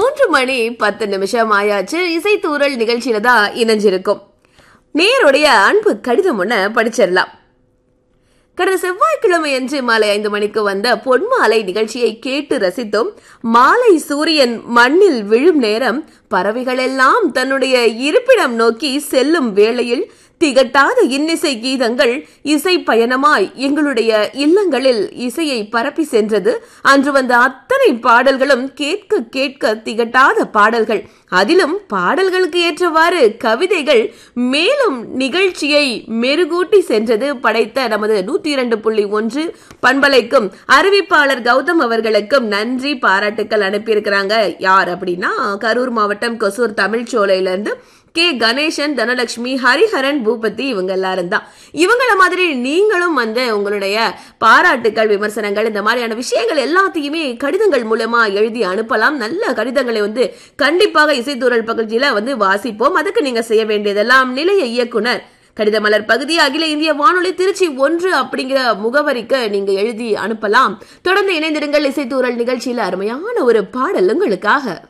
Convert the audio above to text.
மூன்று மணி பத்து நிமிஷம் ஆயாச்சு இசைத்தூரல் நிகழ்ச்சியில தான் இணைஞ்சிருக்கும் நேருடைய அன்பு கடிதம் ஒண்ண படிச்சிடலாம் கடந்த செவ்வாய்க்கிழமை அன்று மாலை ஐந்து மணிக்கு வந்த பொன்மாலை நிகழ்ச்சியை கேட்டு ரசித்தோம் மாலை சூரியன் மண்ணில் விழும் நேரம் பறவைகளெல்லாம் தன்னுடைய இருப்பிடம் நோக்கி செல்லும் வேளையில் திகட்டாத இன்னிசை கீதங்கள் இசை பயணமாய் எங்களுடைய இல்லங்களில் இசையை பரப்பி சென்றது அன்று வந்த அத்தனை பாடல்களும் கேட்க கேட்க திகட்டாத பாடல்கள் அதிலும் பாடல்களுக்கு ஏற்றவாறு கவிதைகள் மேலும் நிகழ்ச்சியை மெருகூட்டி சென்றது படைத்த நமது நூத்தி இரண்டு புள்ளி ஒன்று பண்பலைக்கும் அறிவிப்பாளர் கௌதம் அவர்களுக்கும் நன்றி பாராட்டுக்கள் அனுப்பியிருக்கிறாங்க யார் அப்படின்னா கரூர் மாவட்டம் கொசூர் தமிழ்ச்சோலையில இருந்து கே கணேசன் தனலட்சுமி ஹரிஹரன் பூபதி இவங்க எல்லாரும் தான் இவங்கள மாதிரி நீங்களும் வந்து உங்களுடைய பாராட்டுக்கள் விமர்சனங்கள் இந்த மாதிரியான விஷயங்கள் எல்லாத்தையுமே கடிதங்கள் மூலமா எழுதி அனுப்பலாம் நல்ல கடிதங்களை வந்து கண்டிப்பாக இசைத்தூரல் பகுதியில வந்து வாசிப்போம் அதுக்கு நீங்க செய்ய வேண்டியதெல்லாம் நிலைய இயக்குனர் கடிதமலர் பகுதி அகில இந்திய வானொலி திருச்சி ஒன்று அப்படிங்கிற முகவரிக்கு நீங்க எழுதி அனுப்பலாம் தொடர்ந்து இணைந்திருங்கள் இசைத்தூரல் நிகழ்ச்சியில அருமையான ஒரு பாடல் உங்களுக்காக